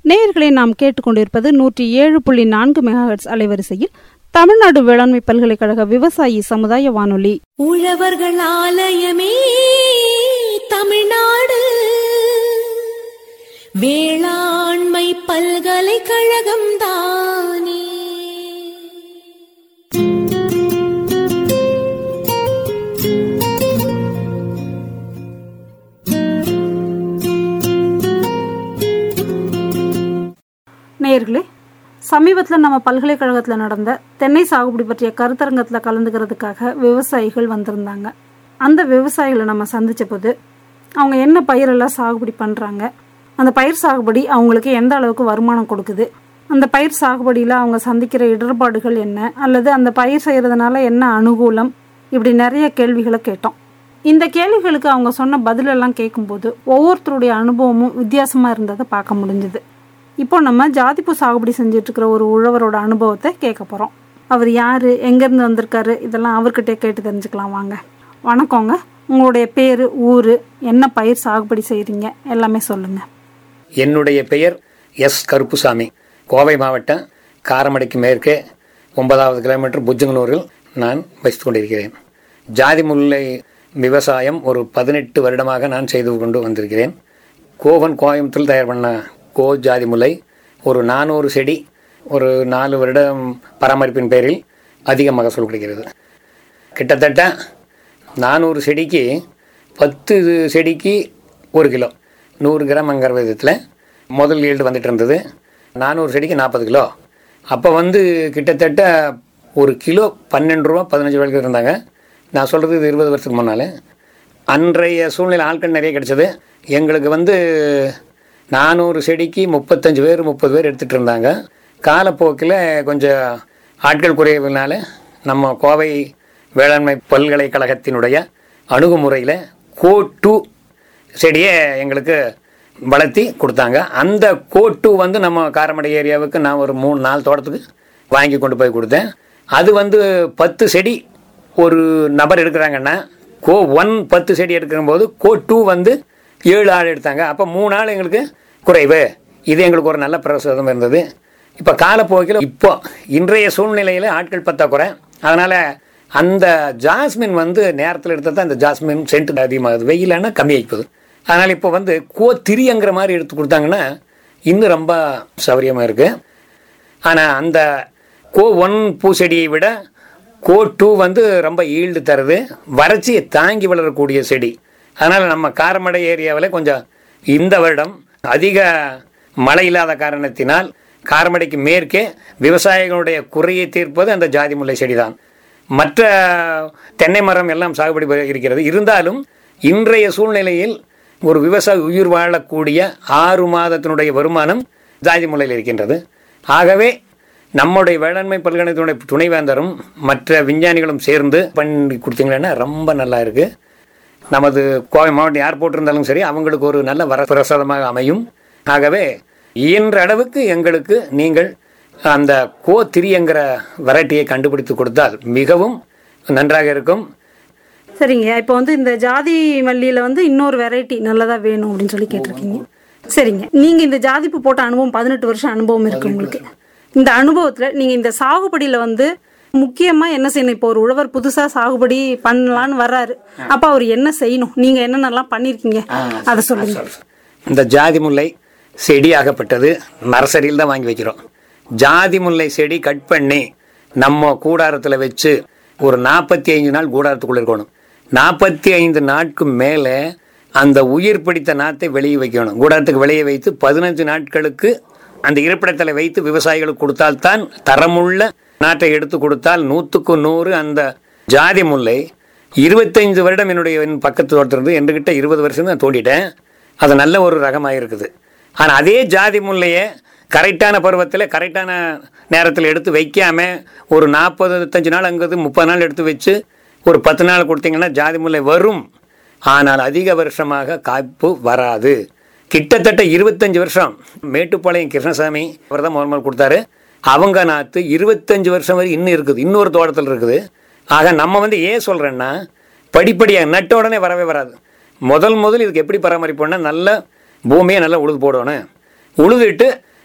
நேயர்களை நாம் கேட்டுக்கொண்டிருப்பது நூற்றி ஏழு புள்ளி நான்கு மெகாஹெட்ஸ் அலைவரிசையில் தமிழ்நாடு வேளாண்மை பல்கலைக்கழக விவசாயி சமுதாய வானொலி உழவர்கள் ஆலயமே தமிழ்நாடு வேளாண்மை பல்கலைக்கழகம் தானே நேயர்களே சமீபத்தில் நம்ம பல்கலைக்கழகத்தில் நடந்த தென்னை சாகுபடி பற்றிய கருத்தரங்கத்தில் கலந்துக்கிறதுக்காக விவசாயிகள் வந்திருந்தாங்க அந்த விவசாயிகளை நம்ம சந்திச்ச போது அவங்க என்ன பயிரெல்லாம் சாகுபடி பண்ணுறாங்க அந்த பயிர் சாகுபடி அவங்களுக்கு எந்த அளவுக்கு வருமானம் கொடுக்குது அந்த பயிர் சாகுபடியில் அவங்க சந்திக்கிற இடர்பாடுகள் என்ன அல்லது அந்த பயிர் செய்கிறதுனால என்ன அனுகூலம் இப்படி நிறைய கேள்விகளை கேட்டோம் இந்த கேள்விகளுக்கு அவங்க சொன்ன பதிலெல்லாம் கேட்கும்போது ஒவ்வொருத்தருடைய அனுபவமும் வித்தியாசமாக இருந்ததை பார்க்க முடிஞ்சுது இப்போ நம்ம ஜாதிப்பூ சாகுபடி செஞ்சுட்டு இருக்கிற ஒரு உழவரோட அனுபவத்தை கேட்க போகிறோம் அவர் யார் எங்கேருந்து வந்திருக்காரு இதெல்லாம் அவர்கிட்டே கேட்டு தெரிஞ்சுக்கலாம் வாங்க வணக்கங்க உங்களுடைய பேர் ஊர் என்ன பயிர் சாகுபடி செய்கிறீங்க எல்லாமே சொல்லுங்கள் என்னுடைய பெயர் எஸ் கருப்புசாமி கோவை மாவட்டம் காரமடைக்கு மேற்கே ஒன்பதாவது கிலோமீட்டர் புஜங்கனூரில் நான் வசித்துக் கொண்டிருக்கிறேன் ஜாதி முல்லை விவசாயம் ஒரு பதினெட்டு வருடமாக நான் செய்து கொண்டு வந்திருக்கிறேன் கோவன் கோயம்புத்தூர் தயார் பண்ண கோ ஜாதி முல்லை ஒரு நானூறு செடி ஒரு நாலு வருடம் பராமரிப்பின் பேரில் அதிக மகசூல் கிடைக்கிறது கிட்டத்தட்ட நானூறு செடிக்கு பத்து செடிக்கு ஒரு கிலோ நூறு கிராம்ங்கிற விதத்தில் முதல் ஈல்டு வந்துட்டு இருந்தது நானூறு செடிக்கு நாற்பது கிலோ அப்போ வந்து கிட்டத்தட்ட ஒரு கிலோ பன்னெண்டு ரூபா பதினஞ்சு ரூபாய்க்கு இருந்தாங்க நான் சொல்கிறது இது இருபது வருஷத்துக்கு முன்னால் அன்றைய சூழ்நிலை ஆட்கள் நிறைய கிடைச்சது எங்களுக்கு வந்து நானூறு செடிக்கு முப்பத்தஞ்சு பேர் முப்பது பேர் எடுத்துகிட்டு இருந்தாங்க காலப்போக்கில் கொஞ்சம் ஆட்கள் குறைவினால நம்ம கோவை வேளாண்மை பல்கலைக்கழகத்தினுடைய அணுகுமுறையில் கோ டூ செடியை எங்களுக்கு வளர்த்தி கொடுத்தாங்க அந்த கோட்டு வந்து நம்ம காரமடை ஏரியாவுக்கு நான் ஒரு மூணு நாலு தோட்டத்துக்கு வாங்கி கொண்டு போய் கொடுத்தேன் அது வந்து பத்து செடி ஒரு நபர் எடுக்கிறாங்கன்னா கோ ஒன் பத்து செடி எடுக்கும்போது கோ டூ வந்து ஏழு ஆள் எடுத்தாங்க அப்போ மூணு ஆள் எங்களுக்கு குறைவு இது எங்களுக்கு ஒரு நல்ல பிரசாதம் இருந்தது இப்போ காலப்போக்கில் இப்போ இன்றைய சூழ்நிலையில் ஆட்கள் பத்தாக்குறை அதனால் அந்த ஜாஸ்மின் வந்து நேரத்தில் எடுத்தால் தான் இந்த ஜாஸ்மின் சென்ட் அதிகமாகுது வெயிலானா கம்மியாகிப்போகுது அதனால் இப்போ வந்து கோ திரியங்கிற மாதிரி எடுத்து கொடுத்தாங்கன்னா இன்னும் ரொம்ப சௌரியமாக இருக்குது ஆனால் அந்த கோ ஒன் பூச்செடியை விட கோ டூ வந்து ரொம்ப ஈல்டு தருது வறட்சியை தாங்கி வளரக்கூடிய செடி அதனால் நம்ம காரமடை ஏரியாவில் கொஞ்சம் இந்த வருடம் அதிக மழை இல்லாத காரணத்தினால் காரமடைக்கு மேற்கே விவசாயிகளுடைய குறையை தீர்ப்பது அந்த ஜாதி முல்லை செடி தான் மற்ற தென்னை மரம் எல்லாம் சாகுபடி இருக்கிறது இருந்தாலும் இன்றைய சூழ்நிலையில் ஒரு விவசாயி உயிர் வாழக்கூடிய ஆறு மாதத்தினுடைய வருமானம் ஜாதி முல்லையில் இருக்கின்றது ஆகவே நம்முடைய வேளாண்மை பல்கலைக்கழகத்தினுடைய துணைவேந்தரும் மற்ற விஞ்ஞானிகளும் சேர்ந்து பண்ணி கொடுத்தீங்கன்னா ரொம்ப நல்லா இருக்குது நமது கோவை மாவட்டம் யார் போட்டிருந்தாலும் சரி அவங்களுக்கு ஒரு நல்ல வரப்பிரசாதமாக அமையும் ஆகவே இயன்ற அளவுக்கு எங்களுக்கு நீங்கள் அந்த கோ திரியங்கிற வெரைட்டியை கண்டுபிடித்து கொடுத்தால் மிகவும் நன்றாக இருக்கும் சரிங்க இப்போ வந்து இந்த ஜாதி மல்லியில் வந்து இன்னொரு வெரைட்டி நல்லதாக வேணும் அப்படின்னு சொல்லி கேட்டிருக்கீங்க சரிங்க நீங்கள் இந்த ஜாதிப்பு போட்ட அனுபவம் பதினெட்டு வருஷம் அனுபவம் இருக்கு உங்களுக்கு இந்த அனுபவத்தில் நீங்கள் இந்த சாகுபடியில் வந்து முக்கியமாக என்ன செய்யணும் இப்போ ஒரு உழவர் புதுசாக சாகுபடி பண்ணலான்னு வர்றாரு அப்போ அவர் என்ன செய்யணும் நீங்கள் என்னென்னலாம் பண்ணியிருக்கீங்க அதை சொல்லுங்க இந்த ஜாதி முல்லை செடி ஆகப்பட்டது நர்சரியில் தான் வாங்கி வைக்கிறோம் ஜாதி முல்லை செடி கட் பண்ணி நம்ம கூடாரத்தில் வச்சு ஒரு நாற்பத்தி ஐந்து நாள் கூடாரத்துக்குள்ளே இருக்கணும் நாற்பத்தி ஐந்து நாட்கு மேலே அந்த உயிர் பிடித்த நாத்தை வெளியே வைக்கணும் கூடாரத்துக்கு வெளியே வைத்து பதினஞ்சு நாட்களுக்கு அந்த இருப்பிடத்தில் வைத்து விவசாயிகளுக்கு கொடுத்தால்தான் தரமுள்ள நாட்டை எடுத்து கொடுத்தால் நூற்றுக்கு நூறு அந்த ஜாதி முல்லை இருபத்தைந்து வருடம் என்னுடைய என் பக்கத்து தோட்டத்திலிருந்து என்கிட்ட இருபது வருஷம் தான் தோண்டிட்டேன் அது நல்ல ஒரு ரகமாக இருக்குது ஆனால் அதே ஜாதி முல்லையை கரெக்டான பருவத்தில் கரெக்டான நேரத்தில் எடுத்து வைக்காம ஒரு நாற்பத்தஞ்சு நாள் அங்கிறது முப்பது நாள் எடுத்து வச்சு ஒரு பத்து நாள் கொடுத்தீங்கன்னா ஜாதி முல்லை வரும் ஆனால் அதிக வருஷமாக காய்ப்பு வராது கிட்டத்தட்ட இருபத்தஞ்சு வருஷம் மேட்டுப்பாளையம் கிருஷ்ணசாமி அவர் தான் முதல் முதல் கொடுத்தாரு அவங்க நாற்று இருபத்தஞ்சு வருஷம் வரை இன்னும் இருக்குது இன்னொரு தோட்டத்தில் இருக்குது ஆக நம்ம வந்து ஏன் சொல்கிறேன்னா படிப்படியாக நட்ட உடனே வரவே வராது முதல் முதல் இதுக்கு எப்படி பராமரிப்போம்னா நல்ல பூமியை நல்லா உழுது போடணும் உழுதுட்டு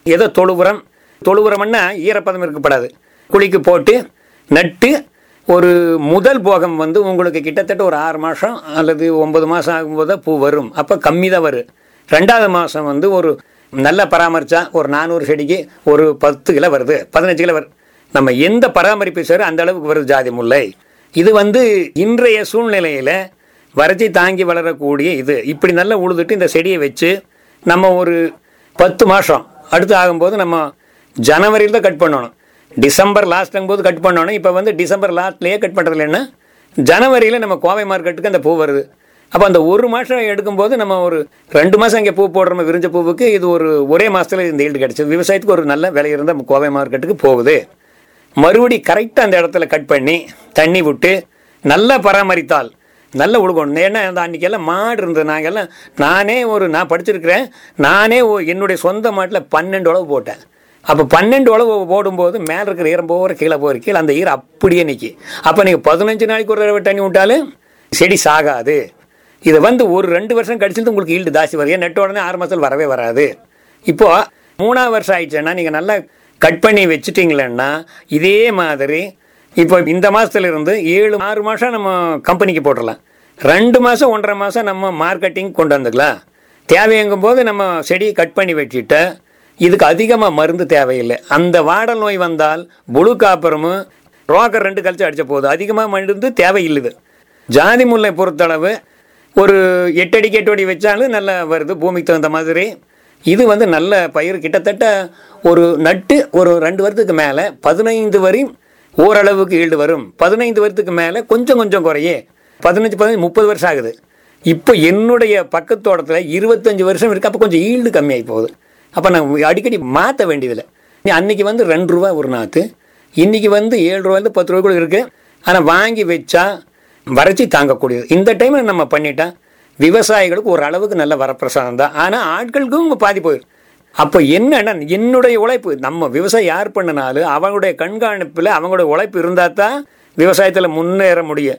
ஏதோ தொழு உரம் தொழு உரம்னா ஈரப்பதம் இருக்கப்படாது குழிக்கு போட்டு நட்டு ஒரு முதல் போகம் வந்து உங்களுக்கு கிட்டத்தட்ட ஒரு ஆறு மாதம் அல்லது ஒன்பது மாதம் ஆகும்போது தான் பூ வரும் அப்போ கம்மி தான் வரும் ரெண்டாவது மாதம் வந்து ஒரு நல்லா பராமரித்தா ஒரு நானூறு செடிக்கு ஒரு பத்து கிலோ வருது பதினஞ்சு கிலோ வருது நம்ம எந்த பராமரிப்பு செய்கிறோம் அந்த அளவுக்கு வருது ஜாதி முல்லை இது வந்து இன்றைய சூழ்நிலையில் வறட்சி தாங்கி வளரக்கூடிய இது இப்படி நல்லா உழுதுட்டு இந்த செடியை வச்சு நம்ம ஒரு பத்து மாதம் அடுத்து ஆகும்போது நம்ம ஜனவரியில் தான் கட் பண்ணணும் டிசம்பர் லாஸ்ட் போது கட் பண்ணணும் இப்போ வந்து டிசம்பர் லாஸ்ட்லேயே கட் பண்ணுறது இல்லைன்னா ஜனவரியில் நம்ம கோவை மார்க்கெட்டுக்கு அந்த பூ வருது அப்போ அந்த ஒரு மாதம் எடுக்கும்போது நம்ம ஒரு ரெண்டு மாதம் இங்கே பூ போடுறோம் விரிஞ்ச பூவுக்கு இது ஒரு ஒரே மாதத்தில் இந்த ஈல்டு கிடச்சிது விவசாயத்துக்கு ஒரு நல்ல விலை இருந்தால் கோவை மார்க்கெட்டுக்கு போகுது மறுபடி கரெக்டாக அந்த இடத்துல கட் பண்ணி தண்ணி விட்டு நல்லா பராமரித்தால் நல்ல உழுகணும் ஏன்னா அந்த அன்றைக்கெல்லாம் மாடு இருந்தது நாங்கெல்லாம் நானே ஒரு நான் படிச்சிருக்கிறேன் நானே ஒ- என்னுடைய சொந்த மாட்டில் பன்னெண்டு உழவு போட்டேன் அப்போ பன்னெண்டு உழவு போடும்போது மேலே இருக்கிற ஈரம் போகிற கீழே போகிற கீழே அந்த ஈரம் அப்படியே நிற்கி அப்போ நீங்கள் பதினஞ்சு நாளைக்கு ஒரு தடவை தண்ணி விட்டாலும் செடி சாகாது இது வந்து ஒரு ரெண்டு வருஷம் கழிச்சிட்டு உங்களுக்கு ஈல்டு ஜாஸ்தி வரும் ஏன் நெட்ட உடனே ஆறு மாதத்தில் வரவே வராது இப்போ மூணாவது வருஷம் ஆயிடுச்சுன்னா நீங்கள் நல்லா கட் பண்ணி வச்சுட்டீங்களன்னா இதே மாதிரி இப்போ இந்த மாசத்துல இருந்து ஏழு ஆறு மாதம் நம்ம கம்பெனிக்கு போட்டுடலாம் ரெண்டு மாதம் ஒன்றரை மாதம் நம்ம மார்க்கெட்டிங் கொண்டு வந்துக்கலாம் தேவையங்கும் போது நம்ம செடியை கட் பண்ணி வச்சுட்டு இதுக்கு அதிகமாக மருந்து தேவையில்லை அந்த வாடல் நோய் வந்தால் புழு காப்பரமும் ரோக்கர் ரெண்டு கழிச்சு அடிச்ச போகுது அதிகமாக மருந்து தேவையில்லை ஜாதி முல்லை பொறுத்தளவு ஒரு எட்டு அடிக்கு எட்டு அடி வச்சாலும் நல்லா வருது பூமிக்கு தகுந்த மாதிரி இது வந்து நல்ல பயிர் கிட்டத்தட்ட ஒரு நட்டு ஒரு ரெண்டு வருஷத்துக்கு மேலே பதினைந்து வரி ஓரளவுக்கு ஈல்டு வரும் பதினைந்து வருஷத்துக்கு மேலே கொஞ்சம் கொஞ்சம் குறையே பதினஞ்சு பதினஞ்சு முப்பது வருஷம் ஆகுது இப்போ என்னுடைய பக்கத்தோட்டத்தில் இருபத்தஞ்சு வருஷம் இருக்கு அப்போ கொஞ்சம் ஈல்டு கம்மியாகி போகுது அப்போ நான் அடிக்கடி மாற்ற வேண்டியதில்லை அன்னைக்கு வந்து ரெண்டு ரூபா ஒரு நாற்று இன்னைக்கு வந்து ஏழு ரூபாயிலிருந்து பத்து ரூபாய் கூட இருக்குது ஆனால் வாங்கி வச்சா வறட்சி தாங்கக்கூடியது இந்த டைமில் நம்ம பண்ணிட்டா விவசாயிகளுக்கு ஒரு அளவுக்கு நல்ல வரப்பிரசாதம் தான் ஆனால் ஆட்களுக்கும் பாதி போயிடும் அப்போ என்னன்னா என்னுடைய உழைப்பு நம்ம விவசாயம் யார் பண்ணினாலும் அவங்களுடைய கண்காணிப்பில் அவங்களுடைய உழைப்பு இருந்தால் தான் விவசாயத்தில் முன்னேற முடியும்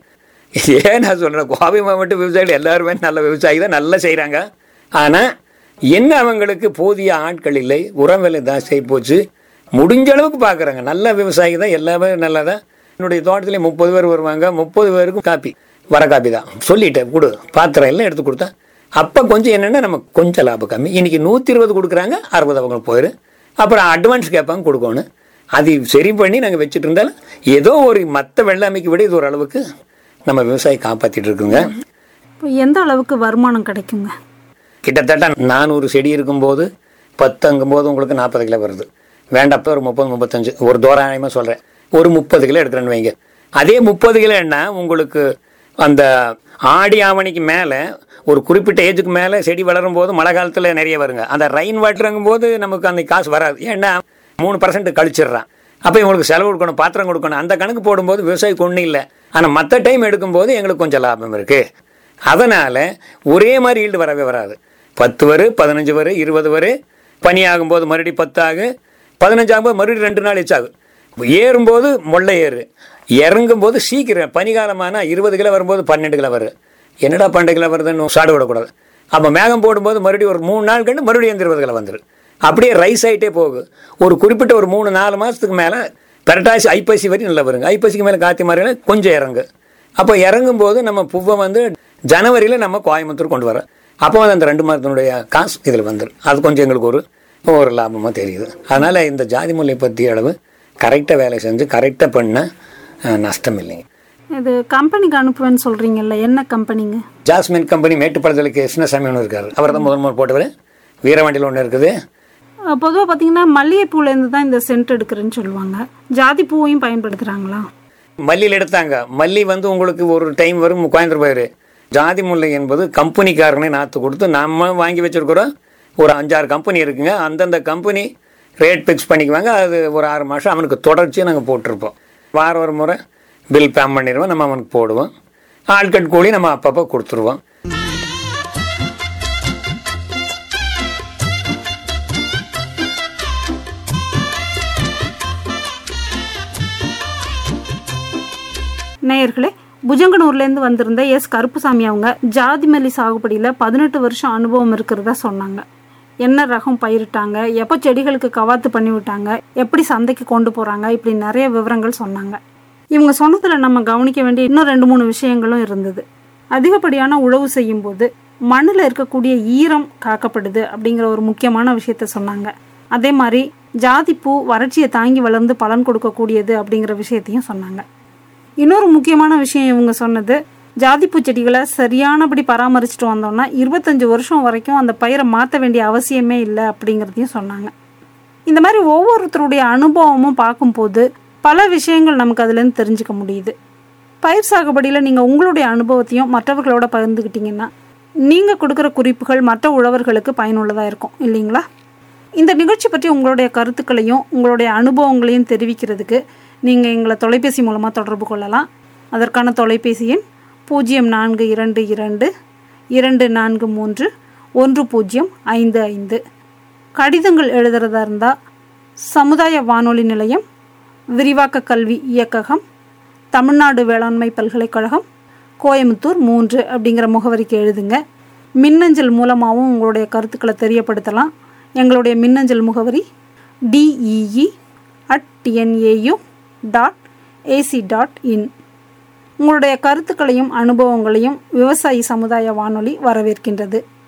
ஏன் நான் சொல்கிறேன் கோவை மாவட்ட விவசாயிகள் எல்லாருமே நல்ல விவசாயி தான் நல்லா செய்கிறாங்க ஆனால் என்ன அவங்களுக்கு போதிய ஆட்கள் இல்லை உரம் விலை ஜாஸ்தியாகி போச்சு முடிஞ்ச அளவுக்கு பார்க்குறாங்க நல்ல விவசாயி தான் எல்லாமே நல்லா தான் என்னுடைய தோட்டத்திலே முப்பது பேர் வருவாங்க முப்பது பேருக்கும் காப்பி வர காப்பி தான் சொல்லிட்டேன் கொடு பாத்திரம் எல்லாம் எடுத்து கொடுத்தேன் அப்போ கொஞ்சம் என்னென்னா நம்ம கொஞ்சம் லாபம் கம்மி இன்னைக்கு நூற்றி இருபது கொடுக்குறாங்க அறுபது அவங்க போயிரு அப்புறம் அட்வான்ஸ் கேட்பாங்க கொடுக்கணும் அது சரி பண்ணி நாங்கள் வச்சுட்டு இருந்தாலும் ஏதோ ஒரு மற்ற வெள்ளாமைக்கு விட இது ஒரு அளவுக்கு நம்ம விவசாயி காப்பாற்றிட்டு இருக்குங்க இப்போ எந்த அளவுக்கு வருமானம் கிடைக்குங்க கிட்டத்தட்ட நானூறு செடி இருக்கும்போது பத்துங்கும்போது உங்களுக்கு நாற்பது கிலோ வருது வேண்டாப்ப ஒரு முப்பது முப்பத்தஞ்சு ஒரு தோராயமாக சொல்கிறேன் ஒரு முப்பது கிலோ எடுக்கிறேன்னு வைங்க அதே முப்பது கிலோன்னா உங்களுக்கு அந்த ஆடி ஆவணிக்கு மேலே ஒரு குறிப்பிட்ட ஏஜுக்கு மேலே செடி வளரும் போது மழை காலத்தில் நிறைய வருங்க அந்த ரெயின் வாட்டருங்கும் போது நமக்கு அந்த காசு வராது ஏன்னா மூணு பர்சன்ட் கழிச்சிடுறான் அப்போ இவங்களுக்கு செலவு கொடுக்கணும் பாத்திரம் கொடுக்கணும் அந்த கணக்கு போடும்போது விவசாயிக்கு ஒன்றும் இல்லை ஆனால் மற்ற டைம் எடுக்கும்போது எங்களுக்கு கொஞ்சம் லாபம் இருக்குது அதனால் ஒரே மாதிரி ஈல்டு வரவே வராது பத்து வரு பதினஞ்சு வரு இருபது வரு பனி ஆகும்போது மறுபடியும் பத்து ஆகு பதினஞ்சு ஆகும்போது மறுபடியும் ரெண்டு நாள் எச்சாகு ஏறும்போது முல்லை ஏறு இறங்கும்போது சீக்கிரம் பனிகாலமானா இருபது கிலோ வரும்போது பன்னெண்டு கிலோ வரும் என்னடா பன்னெண்டு கிலோ வருதுன்னு சாடு விடக்கூடாது அப்போ மேகம் போடும்போது மறுபடியும் ஒரு மூணு நாள் கண்டு மறுபடியும் எந்த இருபது கிலோ வந்துடும் அப்படியே ரைஸ் ஆகிட்டே போகும் ஒரு குறிப்பிட்ட ஒரு மூணு நாலு மாதத்துக்கு மேலே பெரட்டாசி ஐப்பசி வரையும் நல்லா வருங்க ஐப்பசிக்கு மேலே காத்தி மாதிரி கொஞ்சம் இறங்கு அப்போ இறங்கும்போது நம்ம பூவை வந்து ஜனவரியில் நம்ம கோயம்புத்தூர் கொண்டு வரோம் அப்போ வந்து அந்த ரெண்டு மாதத்தினுடைய காசு இதில் வந்துடும் அது கொஞ்சம் எங்களுக்கு ஒரு ஒரு லாபமாக தெரியுது அதனால் இந்த ஜாதி முல்லை பற்றி அளவு கரெக்டாக வேலை செஞ்சு கரெக்டாக பண்ண அஹ், நஷ்டம் இல்லைங்க இது கம்பெனிக்கு அனுப்புவேன்னு சொல்கிறீங்கல்ல என்ன கம்பெனிங்க ஜாஸ்மின் கம்பெனி மேட்டுப்பாளையத்தில் கிருஷ்ணசாமி ஒன்று இருக்கார் அவர் தான் முதல் முதல் போட்டவர் வீரவண்டியில் ஒன்று இருக்குது பொதுவாக பார்த்தீங்கன்னா மல்லிகைப்பூலேருந்து தான் இந்த சென்ட் எடுக்கிறேன்னு சொல்லுவாங்க ஜாதி பூவையும் பயன்படுத்துகிறாங்களா மல்லியில் எடுத்தாங்க மல்லி வந்து உங்களுக்கு ஒரு டைம் வரும் கோயம்புத்தூர் போயிரு ஜாதி முல்லை என்பது கம்பெனிக்காரனே நாற்று கொடுத்து நம்ம வாங்கி வச்சிருக்கிறோம் ஒரு அஞ்சாறு கம்பெனி இருக்குங்க அந்தந்த கம்பெனி ரேட் ஃபிக்ஸ் பண்ணிக்குவாங்க அது ஒரு ஆறு மாதம் அவனுக்கு தொடர்ச்சியாக நாங்கள் போட்டிருப்போம் வாரம் ஒரு முறை பில் பேம் பண்ணிடுவோம் நம்ம அவனுக்கு போடுவோம் ஆட்கட் கூலி நம்ம அப்பப்போ கொடுத்துருவோம் நேயர்களே புஜங்கனூர்லேருந்து வந்திருந்த எஸ் கருப்புசாமி அவங்க ஜாதி மல்லி சாகுபடியில் பதினெட்டு வருஷம் அனுபவம் இருக்கிறதா சொன்னாங்க என்ன ரகம் பயிரிட்டாங்க எப்போ செடிகளுக்கு கவாத்து பண்ணி விட்டாங்க எப்படி சந்தைக்கு கொண்டு போகிறாங்க இப்படி நிறைய விவரங்கள் சொன்னாங்க இவங்க சொன்னதில் நம்ம கவனிக்க வேண்டிய இன்னும் ரெண்டு மூணு விஷயங்களும் இருந்தது அதிகப்படியான உழவு செய்யும்போது மண்ணில் இருக்கக்கூடிய ஈரம் காக்கப்படுது அப்படிங்கிற ஒரு முக்கியமான விஷயத்த சொன்னாங்க அதே மாதிரி ஜாதிப்பூ வறட்சியை தாங்கி வளர்ந்து பலன் கொடுக்கக்கூடியது அப்படிங்கிற விஷயத்தையும் சொன்னாங்க இன்னொரு முக்கியமான விஷயம் இவங்க சொன்னது ஜாதிப்பூ செடிகளை சரியானபடி பராமரிச்சுட்டு வந்தோம்னா இருபத்தஞ்சு வருஷம் வரைக்கும் அந்த பயிரை மாற்ற வேண்டிய அவசியமே இல்லை அப்படிங்கிறதையும் சொன்னாங்க இந்த மாதிரி ஒவ்வொருத்தருடைய அனுபவமும் பார்க்கும்போது பல விஷயங்கள் நமக்கு அதுலேருந்து தெரிஞ்சுக்க முடியுது பயிர் சாகுபடியில் நீங்கள் உங்களுடைய அனுபவத்தையும் மற்றவர்களோட பகிர்ந்துக்கிட்டீங்கன்னா நீங்கள் கொடுக்குற குறிப்புகள் மற்ற உழவர்களுக்கு பயனுள்ளதாக இருக்கும் இல்லைங்களா இந்த நிகழ்ச்சி பற்றி உங்களுடைய கருத்துக்களையும் உங்களுடைய அனுபவங்களையும் தெரிவிக்கிறதுக்கு நீங்கள் எங்களை தொலைபேசி மூலமாக தொடர்பு கொள்ளலாம் அதற்கான தொலைபேசி எண் பூஜ்ஜியம் நான்கு இரண்டு இரண்டு இரண்டு நான்கு மூன்று ஒன்று பூஜ்ஜியம் ஐந்து ஐந்து கடிதங்கள் எழுதுறதா இருந்தால் சமுதாய வானொலி நிலையம் விரிவாக்க கல்வி இயக்ககம் தமிழ்நாடு வேளாண்மை பல்கலைக்கழகம் கோயம்புத்தூர் மூன்று அப்படிங்கிற முகவரிக்கு எழுதுங்க மின்னஞ்சல் மூலமாகவும் உங்களுடைய கருத்துக்களை தெரியப்படுத்தலாம் எங்களுடைய மின்னஞ்சல் முகவரி D E E at T N A U dot A C dot in உங்களுடைய கருத்துக்களையும் அனுபவங்களையும் விவசாயி சமுதாய வானொலி வரவேற்கின்றது